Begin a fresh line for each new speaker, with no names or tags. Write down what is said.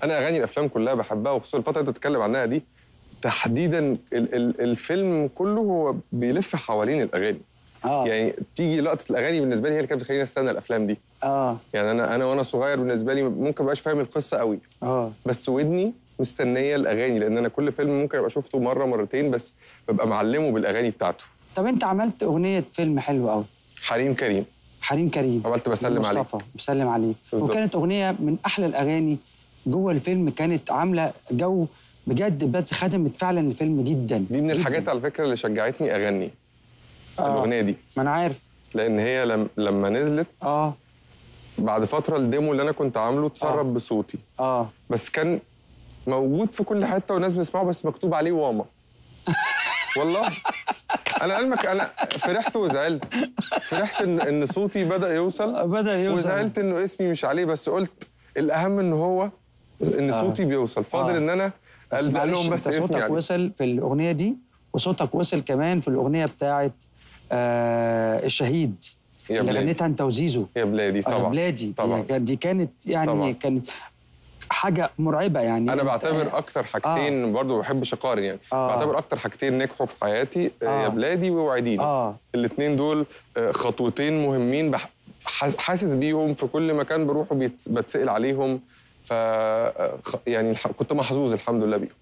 انا اغاني الافلام كلها بحبها وخصوصا الفتره اللي انت بتتكلم عنها دي تحديدا ال ال الفيلم كله هو بيلف حوالين الاغاني
اه
يعني تيجي لقطه الاغاني بالنسبه لي هي اللي كانت بتخليني استنى الافلام دي
اه
يعني انا انا وانا صغير بالنسبه لي ممكن مبقاش فاهم القصه قوي
اه
بس ودني مستنيه الاغاني لان انا كل فيلم ممكن ابقى شفته مره مرتين بس ببقى معلمه بالاغاني بتاعته
طب انت عملت اغنيه فيلم حلو قوي
حريم كريم
حريم كريم
عملت بسلم عليك
مصطفى بسلم عليه
بالظبط.
وكانت اغنيه من احلى الاغاني جوه الفيلم كانت عامله جو بجد بس خدمت فعلا الفيلم جدا
دي من
جداً.
الحاجات على فكره اللي شجعتني اغني
آه.
الاغنيه دي
ما انا عارف
لان هي لم لما نزلت
اه
بعد فتره الديمو اللي انا كنت عامله اتسرب
آه.
بصوتي
اه
بس كان موجود في كل حته والناس بتسمعه بس مكتوب عليه واما والله انا علمك انا فرحت وزعلت فرحت ان ان صوتي بدا يوصل
بدا يوصل
وزعلت انه اسمي مش عليه بس قلت الاهم ان هو ان
آه.
صوتي بيوصل فاضل
آه.
ان انا
بس
الزق
معلش
لهم بس
انت
اسمي
صوتك
عليه
وصل في الاغنيه دي وصوتك وصل كمان في الاغنيه بتاعت آه الشهيد
يا
اللي
بلادي.
غنيتها انت وزيزو
يا بلادي
آه،
طبعا
يا بلادي
طبعا
دي, دي كانت يعني
طبعا.
كانت حاجه مرعبه يعني
انا
أنت-
بعتبر اكتر حاجتين آه. برضه ما بحبش اقارن يعني
آه.
آه. بعتبر اكتر حاجتين نجحوا في حياتي آه.
آه.
يا بلادي ووعديني
اه
الاثنين دول آه، خطوتين مهمين بح... حاس- حاسس بيهم في كل مكان بروحه بيت... بتسأل عليهم ف آه، خ- يعني الح... كنت محظوظ الحمد لله بيهم